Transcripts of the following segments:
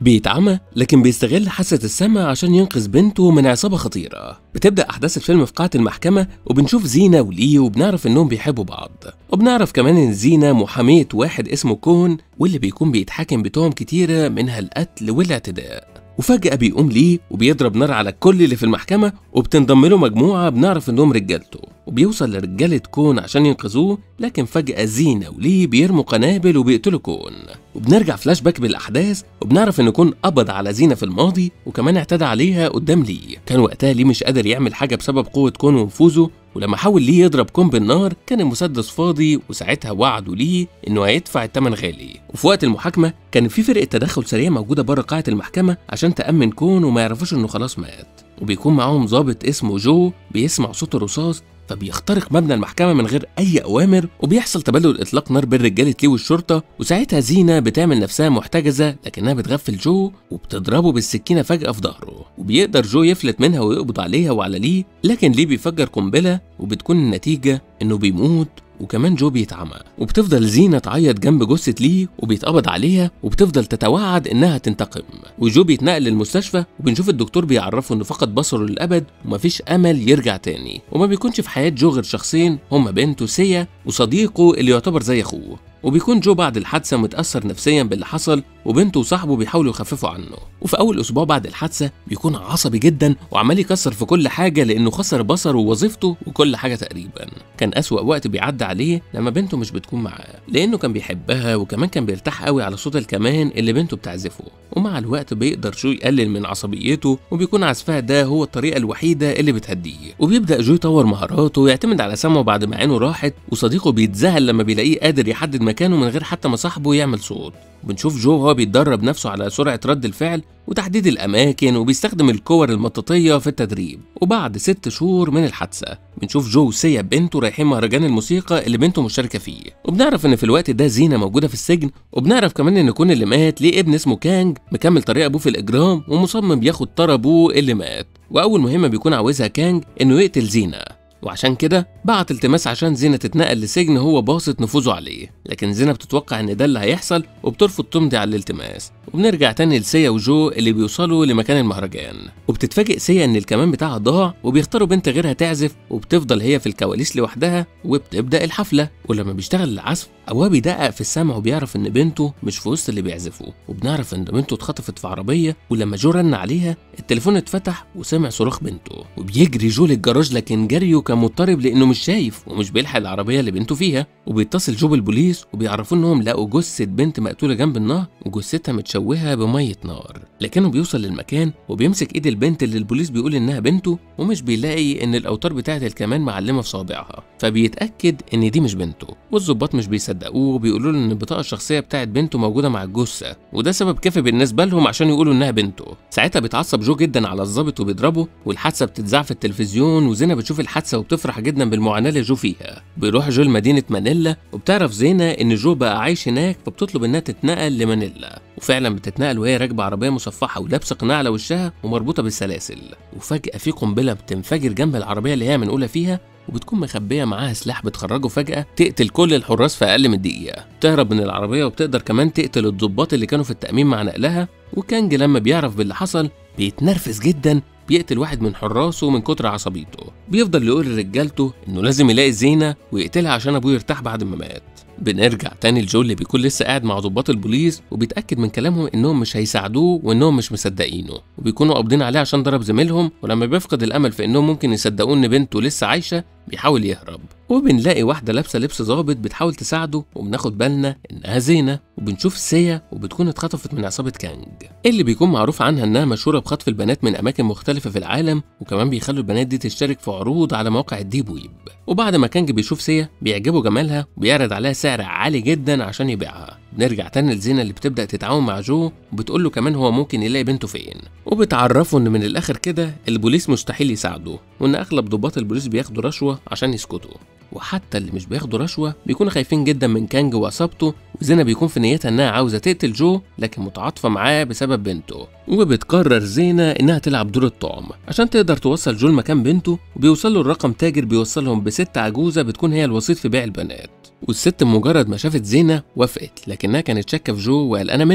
بيتعمى لكن بيستغل حاسة السمع عشان ينقذ بنته من عصابة خطيرة بتبدأ أحداث الفيلم في قاعة المحكمة وبنشوف زينة وليه وبنعرف إنهم بيحبوا بعض وبنعرف كمان إن زينة محامية واحد اسمه كون واللي بيكون بيتحاكم بتهم كتيرة منها القتل والاعتداء وفجأة بيقوم ليه وبيضرب نار على كل اللي في المحكمة وبتنضم له مجموعة بنعرف إنهم رجالته وبيوصل لرجالة كون عشان ينقذوه لكن فجأة زينة وليه بيرموا قنابل وبيقتلوا كون وبنرجع فلاش باك بالأحداث وبنعرف إن كون قبض على زينة في الماضي وكمان اعتدى عليها قدام ليه كان وقتها ليه مش قادر يعمل حاجة بسبب قوة كون ونفوذه ولما حاول ليه يضرب كون بالنار كان المسدس فاضي وساعتها وعدوا ليه انه هيدفع الثمن غالي وفي وقت المحاكمه كان في فرقه تدخل سريع موجوده بره قاعه المحكمه عشان تامن كون وما يعرفوش انه خلاص مات وبيكون معاهم ضابط اسمه جو بيسمع صوت الرصاص فبيخترق مبنى المحكمة من غير أي أوامر وبيحصل تبادل إطلاق نار بين رجالة ليه والشرطة وساعتها زينة بتعمل نفسها محتجزة لكنها بتغفل جو وبتضربه بالسكينة فجأة في ظهره وبيقدر جو يفلت منها ويقبض عليها وعلى ليه لكن ليه بيفجر قنبلة وبتكون النتيجة إنه بيموت وكمان جو بيتعمى وبتفضل زينة تعيط جنب جثة ليه وبيتقبض عليها وبتفضل تتوعد إنها تنتقم وجو بيتنقل للمستشفى وبنشوف الدكتور بيعرفه إنه فقد بصره للأبد ومفيش أمل يرجع تاني وما بيكونش في حياة جو غير شخصين هما بنته سيا وصديقه اللي يعتبر زي أخوه وبيكون جو بعد الحادثة متأثر نفسيا باللي حصل وبنته وصاحبه بيحاولوا يخففوا عنه وفي أول أسبوع بعد الحادثة بيكون عصبي جدا وعمال يكسر في كل حاجة لأنه خسر بصره ووظيفته وكل حاجة تقريبا كان أسوأ وقت بيعدي عليه لما بنته مش بتكون معاه لأنه كان بيحبها وكمان كان بيرتاح قوي على صوت الكمان اللي بنته بتعزفه ومع الوقت بيقدر جو يقلل من عصبيته وبيكون عزفها ده هو الطريقة الوحيدة اللي بتهديه وبيبدأ جو يطور مهاراته ويعتمد على سمعه بعد ما عينه راحت وصديقه بيتذهل لما بيلاقيه قادر يحدد مكانه من غير حتى ما صاحبه يعمل صوت بنشوف جو وهو بيتدرب نفسه على سرعة رد الفعل وتحديد الأماكن وبيستخدم الكور المطاطية في التدريب وبعد ست شهور من الحادثة بنشوف جو وسيا بنته رايحين مهرجان الموسيقى اللي بنته مشاركة فيه وبنعرف إن في الوقت ده زينة موجودة في السجن وبنعرف كمان إن كون اللي مات ليه ابن اسمه كانج مكمل طريق أبوه في الإجرام ومصمم ياخد طار أبوه اللي مات وأول مهمة بيكون عاوزها كانج إنه يقتل زينة وعشان كده بعت التماس عشان زينة تتنقل لسجن هو باصت نفوذه عليه لكن زينة بتتوقع ان ده اللي هيحصل وبترفض تمضي على الالتماس وبنرجع تاني لسيا وجو اللي بيوصلوا لمكان المهرجان وبتتفاجئ سيا ان الكمان بتاعها ضاع وبيختاروا بنت غيرها تعزف وبتفضل هي في الكواليس لوحدها وبتبدا الحفله ولما بيشتغل العزف أبواب بيدقق في السمع وبيعرف إن بنته مش في وسط اللي بيعزفوا وبنعرف إن بنته اتخطفت في عربية ولما جو رن عليها التليفون اتفتح وسمع صراخ بنته وبيجري جو للجراج لكن جريه كان مضطرب لأنه مش شايف ومش بيلحق العربية اللي بنته فيها وبيتصل جو بالبوليس وبيعرفوا إنهم لقوا جثة بنت مقتولة جنب النهر وجثتها متشوهة بمية نار لكنه بيوصل للمكان وبيمسك إيد البنت اللي البوليس بيقول إنها بنته ومش بيلاقي إن الأوتار بتاعة الكمان معلمة في صابعها فبيتأكد إن دي مش بنته والظباط مش بيصدقوا صدقوه وبيقولوا له ان البطاقه الشخصيه بتاعت بنته موجوده مع الجثه وده سبب كافي بالنسبه لهم عشان يقولوا انها بنته ساعتها بيتعصب جو جدا على الظابط وبيضربه والحادثه بتتذاع في التلفزيون وزينه بتشوف الحادثه وبتفرح جدا بالمعاناه اللي جو فيها بيروح جو لمدينه مانيلا وبتعرف زينه ان جو بقى عايش هناك فبتطلب انها تتنقل لمانيلا وفعلا بتتنقل وهي راكبه عربيه مصفحه ولابسه قناع على وشها ومربوطه بالسلاسل وفجاه في قنبله بتنفجر جنب العربيه اللي هي منقوله فيها وبتكون مخبية معاها سلاح بتخرجه فجأة تقتل كل الحراس في أقل من دقيقة تهرب من العربية وبتقدر كمان تقتل الضباط اللي كانوا في التأمين مع نقلها وكانج لما بيعرف باللي حصل بيتنرفز جدا بيقتل واحد من حراسه من كتر عصبيته بيفضل يقول لرجالته انه لازم يلاقي زينة ويقتلها عشان ابوه يرتاح بعد ما مات بنرجع تاني لجو اللي بيكون لسه قاعد مع ضباط البوليس وبيتاكد من كلامهم انهم مش هيساعدوه وانهم مش مصدقينه وبيكونوا قابضين عليه عشان ضرب زميلهم ولما بيفقد الامل في انهم ممكن يصدقوه ان بنته لسه عايشه بيحاول يهرب وبنلاقي واحدة لابسة لبس ظابط بتحاول تساعده وبناخد بالنا إنها زينة وبنشوف سيا وبتكون اتخطفت من عصابة كانج اللي بيكون معروف عنها إنها مشهورة بخطف البنات من أماكن مختلفة في العالم وكمان بيخلوا البنات دي تشترك في عروض على مواقع الديب ويب وبعد ما كانج بيشوف سيا بيعجبه جمالها وبيعرض عليها سعر عالي جدا عشان يبيعها نرجع تاني لزينة اللي بتبدأ تتعاون مع جو وبتقول له كمان هو ممكن يلاقي بنته فين وبتعرفه ان من الاخر كده البوليس مستحيل يساعده وان اغلب ضباط البوليس بياخدوا رشوة عشان يسكتوا وحتى اللي مش بياخدوا رشوة بيكونوا خايفين جدا من كانج وعصابته وزينة بيكون في نيتها انها عاوزة تقتل جو لكن متعاطفة معاه بسبب بنته وبتقرر زينة انها تلعب دور الطعم عشان تقدر توصل جو لمكان بنته وبيوصلوا الرقم تاجر بيوصلهم بست عجوزة بتكون هي الوسيط في بيع البنات والست مجرد ما شافت زينة وافقت لكنها كانت شاكة في جو وقلقانة منه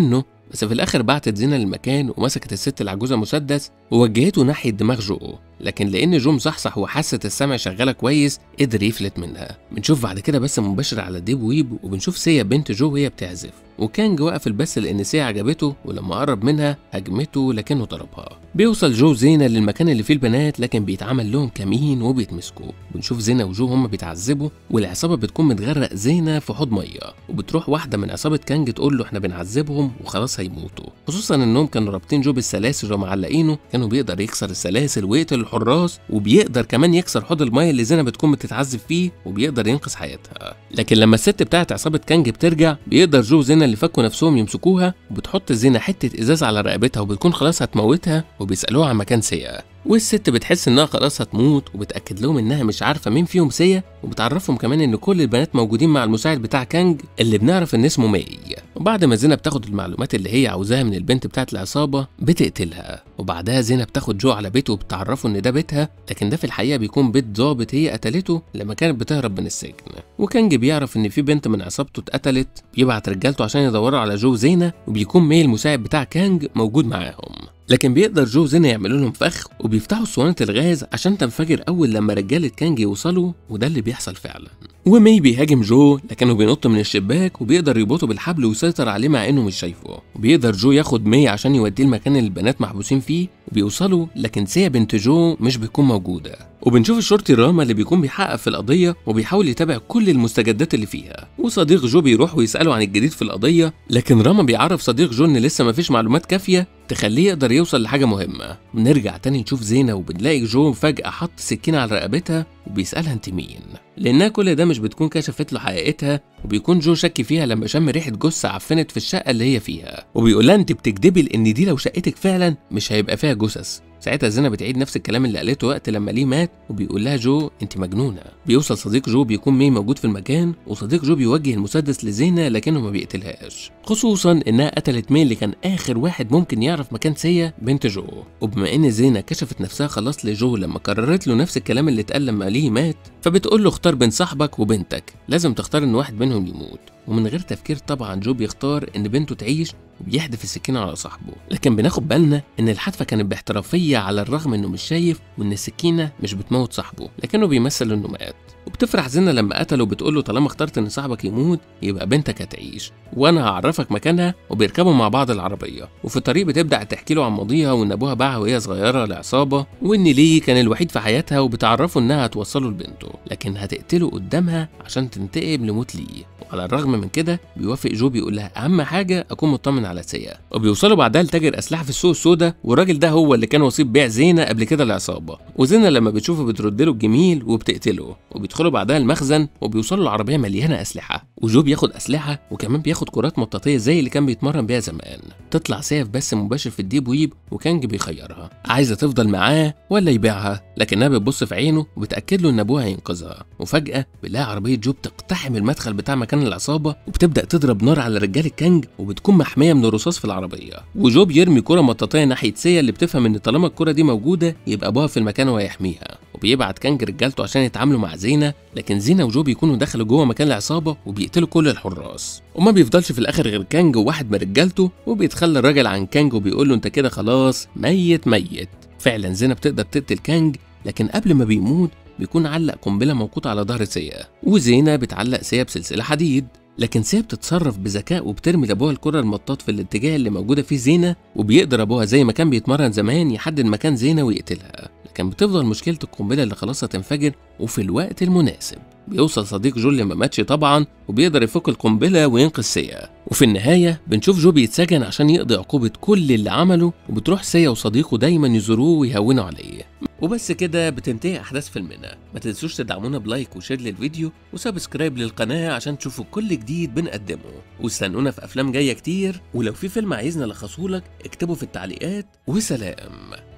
بس في الاخر بعتت زينة للمكان ومسكت الست العجوزة مسدس ووجهته ناحية دماغ جو لكن لان جو مصحصح وحاسة السمع شغالة كويس قدر يفلت منها بنشوف بعد كده بس مباشر على ديب ويب وبنشوف سيا بنت جو وهي بتعزف وكانج وقف البث لان سيا عجبته ولما قرب منها هجمته لكنه ضربها بيوصل جو زينة للمكان اللي فيه البنات لكن بيتعمل لهم كمين وبيتمسكوا بنشوف زينة وجو هما بيتعذبوا والعصابة بتكون متغرق زينة في حوض مية وبتروح واحدة من عصابة كانج تقول له احنا بنعذبهم وخلاص هيموتوا خصوصا انهم كانوا رابطين جو بالسلاسل ومعلقينه كانوا بيقدر يكسر السلاسل ويقتل الحراس وبيقدر كمان يكسر حوض المية اللي زينة بتكون بتتعذب فيه وبيقدر ينقذ حياتها لكن لما الست بتاعت عصابة كانج بترجع بيقدر جو زينة اللي فكوا نفسهم يمسكوها وبتحط زينة حتة ازاز على رقبتها وبتكون خلاص هتموتها وبيسألوها عن مكان سيا والست بتحس انها خلاص هتموت وبتاكد لهم انها مش عارفه مين فيهم سيا وبتعرفهم كمان ان كل البنات موجودين مع المساعد بتاع كانج اللي بنعرف ان اسمه ماي وبعد ما زينة بتاخد المعلومات اللي هي عاوزاها من البنت بتاعت العصابه بتقتلها وبعدها زينة بتاخد جو على بيته وبتعرفه ان ده بيتها لكن ده في الحقيقه بيكون بيت ضابط هي قتلته لما كانت بتهرب من السجن وكانج بيعرف ان في بنت من عصابته اتقتلت بيبعت رجالته عشان يدوروا على جو زينة وبيكون ماي المساعد بتاع كانج موجود معاهم لكن بيقدر جو زينة يعملوا لهم فخ وبيفتحوا اسطوانة الغاز عشان تنفجر أول لما رجالة كانج يوصلوا وده اللي بيحصل فعلا ومي بيهاجم جو لكنه بينط من الشباك وبيقدر يربطه بالحبل ويسيطر عليه مع انه مش شايفه وبيقدر جو ياخد مي عشان يوديه المكان اللي البنات محبوسين فيه وبيوصلوا لكن سيا بنت جو مش بتكون موجودة وبنشوف الشرطي راما اللي بيكون بيحقق في القضية وبيحاول يتابع كل المستجدات اللي فيها وصديق جو بيروح ويسأله عن الجديد في القضية لكن راما بيعرف صديق جو ان لسه مفيش معلومات كافية تخليه يقدر يوصل لحاجة مهمة بنرجع تاني نشوف زينة وبنلاقي جو فجأة حط سكينة على رقبتها وبيسألها انت مين لأنها كل ده مش بتكون كشفت له حقيقتها وبيكون جو شك فيها لما شم ريحة جثة عفنت في الشقة اللي هي فيها وبيقول لها انت بتكدبي لأن دي لو شقتك فعلا مش هيبقى فيها جثث ساعتها زينة بتعيد نفس الكلام اللي قالته وقت لما ليه مات وبيقول لها جو انت مجنونه بيوصل صديق جو بيكون مي موجود في المكان وصديق جو بيوجه المسدس لزينة لكنه ما بيقتلهاش خصوصا انها قتلت مي اللي كان اخر واحد ممكن يعرف مكان سيا بنت جو وبما ان زينة كشفت نفسها خلاص لجو لما كررت له نفس الكلام اللي اتقال لما ليه مات فبتقول له اختار بين صاحبك وبنتك لازم تختار ان واحد منهم يموت ومن غير تفكير طبعا جو بيختار ان بنته تعيش وبيحدف السكينة على صاحبه لكن بناخد بالنا ان الحدفة كانت باحترافية على الرغم انه مش شايف وان السكينة مش بتموت صاحبه لكنه بيمثل انه مات وبتفرح زينة لما قتله وبتقول له طالما اخترت ان صاحبك يموت يبقى بنتك هتعيش وانا هعرفك مكانها وبيركبوا مع بعض العربية وفي الطريق بتبدأ تحكي له عن ماضيها وان ابوها باعها وهي صغيرة لعصابة وان ليه كان الوحيد في حياتها وبتعرفه انها هتوصله لبنته لكن هتقتله قدامها عشان تنتقم لموت ليه وعلى الرغم من كده بيوافق جو بيقول لها اهم حاجة اكون مطمن على سيا وبيوصلوا بعدها لتاجر اسلحة في السوق السوداء والراجل ده هو اللي كان وسيط بيع زينة قبل كده العصابة وزينة لما بتشوفه بترد له الجميل وبتقتله وبيدخلوا بعدها المخزن وبيوصلوا العربية مليانة أسلحة وجو بياخد أسلحة وكمان بياخد كرات مطاطية زي اللي كان بيتمرن بيها زمان تطلع سيف بس مباشر في الديب ويب وكانج بيخيرها عايزة تفضل معاه ولا يبيعها لكنها بتبص في عينه وبتأكد له إن أبوها هينقذها وفجأة بنلاقي عربية جو بتقتحم المدخل بتاع مكان العصابة وبتبدأ تضرب نار على رجالة كانج وبتكون محمية من الرصاص في العربية وجو بيرمي كرة مطاطية ناحية سيا اللي بتفهم إن طالما الكرة دي موجودة يبقى أبوها في المكان وهيحميها وبيبعت كانج رجالته عشان يتعاملوا مع زينة لكن زينة وجو بيكونوا دخلوا جوه مكان العصابة وبيقتلوا كل الحراس وما بيفضلش في الآخر غير كانج وواحد من رجالته وبيتخلى الراجل عن كانج وبيقول له أنت كده خلاص ميت ميت فعلا زينة بتقدر تقتل كانج لكن قبل ما بيموت بيكون علق قنبلة موقوتة على ظهر سيا وزينة بتعلق سيا بسلسلة حديد لكن سيا بتتصرف بذكاء وبترمي لابوها الكرة المطاط في الاتجاه اللي موجودة فيه زينة وبيقدر ابوها زي ما كان بيتمرن زمان يحدد مكان زينة ويقتلها لكن بتفضل مشكلة القنبلة اللي خلاص هتنفجر وفي الوقت المناسب بيوصل صديق جو اللي ما ماتش طبعا وبيقدر يفك القنبلة وينقذ سيا وفي النهاية بنشوف جو بيتسجن عشان يقضي عقوبة كل اللي عمله وبتروح سيا وصديقه دايما يزوروه ويهونوا عليه وبس كده بتنتهي أحداث فيلمنا ما تنسوش تدعمونا بلايك وشير للفيديو وسبسكرايب للقناة عشان تشوفوا كل جديد بنقدمه واستنونا في أفلام جاية كتير ولو في فيلم عايزنا نلخصهولك اكتبه في التعليقات وسلام